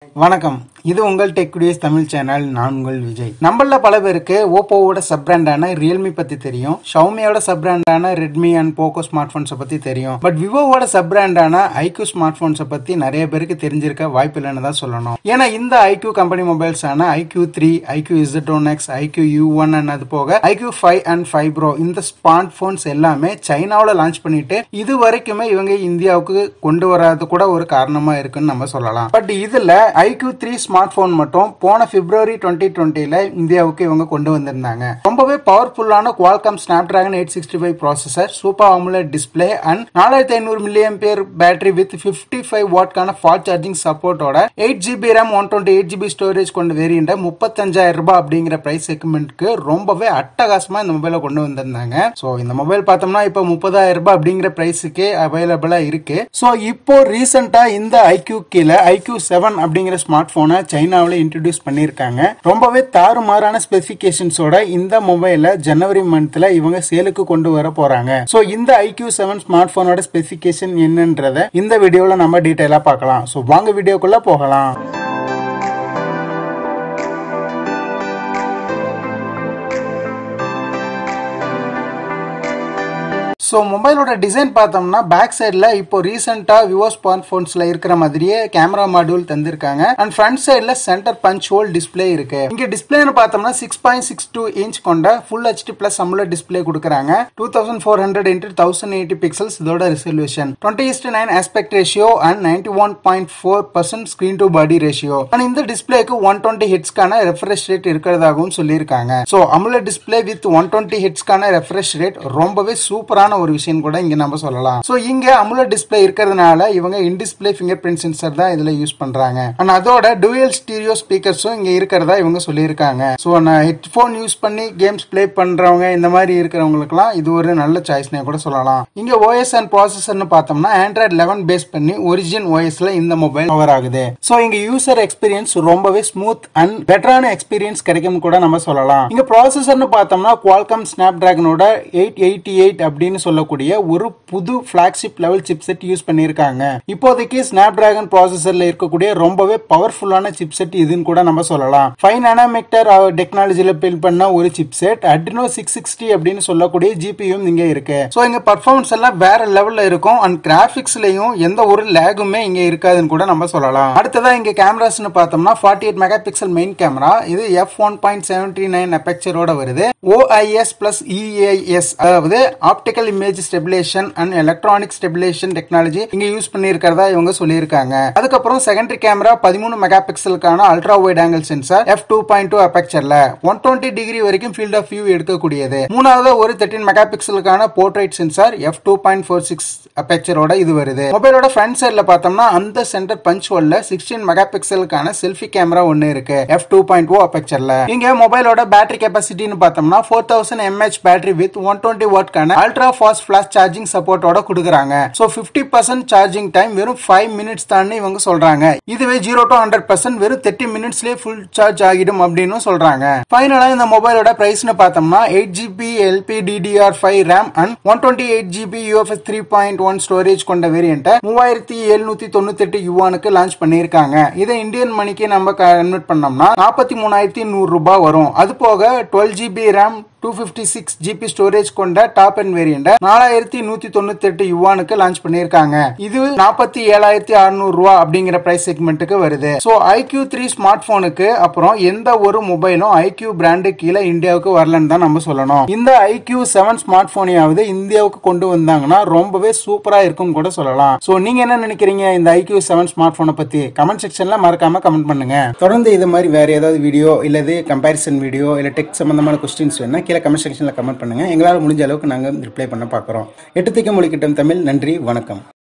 வணக்கம் இது உங்கள் டெக் வீடியோஸ் தமிழ் சேனல் நான் உங்கள் விஜய் நம்மள பல பேருக்கு ஓப்போவோட சப் பிராண்டான ரியல்மி பத்தி தெரியும் ஷவுமியோட சப் பிராண்டான ரெட்மி அண்ட் போக்கோ ஸ்மார்ட் போன்ஸை பத்தி தெரியும் பட் விவோவோட சப் பிராண்டான ஐக்யூ ஸ்மார்ட் போன்ஸை பத்தி நிறைய பேருக்கு தெரிஞ்சிருக்க வாய்ப்பு இல்லைன்னு தான் சொல்லணும் ஏன்னா இந்த ஐக்யூ கம்பெனி மொபைல்ஸான iQOO three iQOO Z one X iQOO U one and அது போக iQOO five and five pro இந்த ஸ்மார்ட் போன்ஸ் எல்லாமே சைனாவில் லான்ச் பண்ணிட்டு இது வரைக்குமே இவங்க இந்தியாவுக்கு கொண்டு வராது கூட ஒரு காரணமா இருக்குன்னு நம்ம சொல்லலாம் பட் இதுல ஐக்யூ த்ரீ ஸ்மார்ட் போன் மட்டும் போன பிப்ரவரி டுவெண்ட்டி டுவெண்ட்டில இந்தியாவுக்கு இவங்க கொண்டு வந்திருந்தாங்க ரொம்பவே பவர்ஃபுல்லான Qualcomm Snapdragon eight sixty five processor super AMOLED display and நாலாயிரத்தி ஐநூறு மில்லியன் பேர் பேட்டரி வித் பிப்டி ஃபைவ் வாட்கான ஃபாஸ்ட் சார்ஜிங் சப்போர்ட்டோட eight GB RAM one twenty eight GB storage கொண்ட வேரியண்ட முப்பத்தஞ்சாயிரம் ரூபாய் அப்படிங்கிற பிரைஸ் செக்மெண்ட்க்கு ரொம்பவே அட்டகாசமா இந்த மொபைலை கொண்டு வந்திருந்தாங்க ஸோ இந்த மொபைல் பார்த்தோம்னா இப்போ முப்பதாயிரம் ரூபாய் அப்படிங்கிற பிரைஸுக்கே அவைலபிளா இருக்கு ஸோ இப்போ ரீசெண்டா இந்த ஐக்யூ கீழே ஐக்யூ செவன் அப்படிங்கிற ஸ்மார்ட் போனை சைனாவில் இன்ட்ரடியூஸ் பண்ணியிருக்காங்க ரொம்பவே தாறுமாறான ஸ்பெசிஃபிகேஷன்ஸோட இந்த மொபைலை ஜனவரி மந்த்ல இவங்க சேலுக்கு கொண்டு வர போறாங்க ஸோ இந்த ஐக்யூ செவன் ஸ்மார்ட் போனோட ஸ்பெசிஃபிகேஷன் என்னன்றத இந்த வீடியோவில் நம்ம டீட்டெயிலாக பார்க்கலாம் ஸோ வாங்க வீடியோக்குள்ள போகலாம் ஸோ மொபைலோட டிசைன் பார்த்தோம்னா பேக் சைடில் இப்போ ரீசெண்டாக விவோ ஸ்மார்ட் ஃபோன்ஸில் இருக்கிற மாதிரியே கேமரா மாடியூல் தந்திருக்காங்க அண்ட் ஃப்ரண்ட் சைடில் சென்டர் பஞ்ச் ஹோல் டிஸ்பிளே இருக்கு இங்கே டிஸ்பிளேன்னு பார்த்தோம்னா six point six two inch கொண்ட full HD plus AMOLED display கொடுக்குறாங்க two thousand four hundred into thousand eighty pixels இதோட resolution twenty is to nine aspect ratio and ninety one point four percent screen to body ratio and இந்த டிஸ்பிளேக்கு one twenty ஹெட்ஸ்க்கான refresh rate இருக்கிறதாகவும் சொல்லியிருக்காங்க so AMOLED display with one twenty ஹெட்ஸ்க்கான refresh rate ரொம்பவே சூப்பரான ஒரு விஷயம் கூட இங்க நம்ம சொல்லலாம் சோ இங்க அமுலட் டிஸ்பிளே இருக்கிறதுனால இவங்க in display fingerprint sensor தான் இதுல யூஸ் பண்றாங்க அண்ட் அதோட டுவல் ஸ்டீரியோ ஸ்பீக்கர்ஸும் இங்க இருக்கிறதா இவங்க சொல்லியிருக்காங்க சோ நான் ஹெட்ஃபோன் யூஸ் பண்ணி கேம்ஸ் ப்ளே பண்றவங்க இந்த மாதிரி இருக்கிறவங்களுக்குலாம் இது ஒரு நல்ல சாய்ஸ்னே கூட சொல்லலாம் இங்க ஓஎஸ் அண்ட் ப்ராசஸர்னு பார்த்தோம்னா ஆண்ட்ராய்ட் லெவன் பேஸ் பண்ணி ஒரிஜின் ஓஎஸ்ல இந்த மொபைல் கவர் ஆகுது சோ இங்க யூசர் எக்ஸ்பீரியன்ஸ் ரொம்பவே ஸ்மூத் அண்ட் பெட்டரான எக்ஸ்பீரியன்ஸ் கிடைக்கும் கூட நம்ம சொல்லலாம் இங்க ப்ராசஸர்னு பார்த்தோம்னா குவால்காம் ஸ்னாப் டிராகனோட எயிட் எயிட்டி எயிட் அப்படின்னு சொல்லக்கூடிய ஒரு புது பிளாக்ஷிப் லெவல் சிப்செட் யூஸ் பண்ணியிருக்காங்க இப்போதைக்கு ஸ்னாப் டிராகன் ப்ராசஸர்ல இருக்கக்கூடிய ரொம்பவே பவர்ஃபுல்லான சிப்செட் இதுன்னு கூட நம்ம சொல்லலாம் ஃபைவ் நானோமீட்டர் டெக்னாலஜில பில்ட் பண்ண ஒரு சிப்செட் அட்ரினோ சிக்ஸ் சிக்ஸ்டி அப்படின்னு சொல்லக்கூடிய ஜிபியும் இங்க இருக்கு ஸோ இங்க பர்ஃபார்மன்ஸ் எல்லாம் வேற லெவல்ல இருக்கும் அண்ட் கிராபிக்ஸ்லயும் எந்த ஒரு லேகுமே இங்க இருக்காதுன்னு கூட நம்ம சொல்லலாம் அடுத்ததா இங்க கேமராஸ்னு பார்த்தோம்னா forty eight mega pixel main camera இது f one point seventy nine அப்பெக்சரோட வருது ஓஐஎஸ் பிளஸ் இஏஎஸ் அதாவது optical image stabilization and electronic stabilization technology இங்க யூஸ் பண்ணியிருக்கிறதா இவங்க சொல்லியிருக்காங்க அதுக்கப்புறம் செகண்டரி கேமரா பதிமூணு மெகா பிக்சலுக்கான ultra wide angle sensor f two point two அப்பெக்சர்ல ஒன் டுவெண்ட்டி டிகிரி வரைக்கும் ஃபீல்ட் ஆஃப் வியூ எடுக்கக்கூடியது மூணாவது ஒரு தேர்ட்டின் மெகா பிக்சலுக்கான portrait sensor f two point four six அப்பெக்சரோட இது வருது மொபைலோட ஃப்ரண்ட் சைட்ல பார்த்தோம்னா அந்த சென்டர் பஞ்ச் ஹோல்ல சிக்ஸ்டீன் மெகா பிக்சலுக்கான செல்ஃபி கேமரா ஒன்னு இருக்கு எஃப் டூ பாயிண்ட் ஓ அப்பெக்சர்ல இங்க மொபைலோட பேட்டரி கெப்பாசிட்டின்னு பார்த்தோம்னா four thousand mAh battery with one twenty வாட்கான அல்ட்ரா ஃபாஸ்ட் ஃபிளாஷ் சார்ஜிங் சப்போர்ட்டோட கொடுக்குறாங்க so fifty percent charging time வெறும் ஃபைவ் மினிட்ஸ் தான் இவங்க சொல்றாங்க இதுவே ஜீரோ டு ஹண்ட்ரட் பர்சன்ட் வெறும் தேர்ட்டி மினிட்ஸ்லேயே ஃபுல் சார்ஜ் ஆகிடும் அப்படின்னு சொல்றாங்க ஃபைனலா இந்த மொபைலோட பிரைஸ்னு பார்த்தோம்னா eight GB LP DDR five RAM and one twenty eight GB UFS three point one storage கொண்ட வேரியண்ட்டை மூவாயிரத்தி எழுநூத்தி தொண்ணூத்தி எட்டு யுவானுக்கு லான்ச் பண்ணியிருக்காங்க இதை இந்தியன் மணிக்கு நம்ம கன்வெர்ட் பண்ணோம்னா நாற்பத்தி மூணாயிரத்தி நூறு ரூபாய் வரும் அது போக twelve GB RAM two fifty six GB storage கொண்ட டாப் அண்ட் வேரியண்ட நாலாயிரத்தி நூத்தி தொண்ணூத்தி எட்டு யுவானுக்கு லான்ச் பண்ணிருக்காங்க இது நாற்பத்தி ஏழாயிரத்தி அறுநூறு ரூபா அப்படிங்கிற பிரைஸ் செக்மெண்ட்டுக்கு வருது ஸோ ஐக்யூ த்ரீ ஸ்மார்ட் போனுக்கு அப்புறம் எந்த ஒரு மொபைலும் ஐக்யூ பிராண்டு கீழே இந்தியாவுக்கு வரலன்னு தான் நம்ம சொல்லணும் இந்த ஐக்யூ செவன் ஸ்மார்ட் போனையாவது இந்தியாவுக்கு கொண்டு வந்தாங்கன்னா ரொம்பவே சூப்பரா இருக்கும் கூட சொல்லலாம் ஸோ நீங்க என்ன நினைக்கிறீங்க இந்த ஐக்யூ செவன் ஸ்மார்ட் போனை பத்தி கமெண்ட் செக்ஷன்ல மறக்காம கமெண்ட் பண்ணுங்க தொடர்ந்து இது மாதிரி வேற ஏதாவது வீடியோ இல்லது கம்பேரிசன் வீடியோ இல்ல டெக் சம்பந்தமான கொஸ்டின்ஸ் வேணா கீழே கமெண்ட் செக்ஷனில் கமெண்ட் பண்ணுங்கள் எங்களால் முடிஞ்ச அளவுக்கு நாங்கள் ரிப்ளை பண்ண பார்க்குறோம் எட்டு திக்க மொழிக்கிட்டம் தமிழ் நன்றி வணக்கம்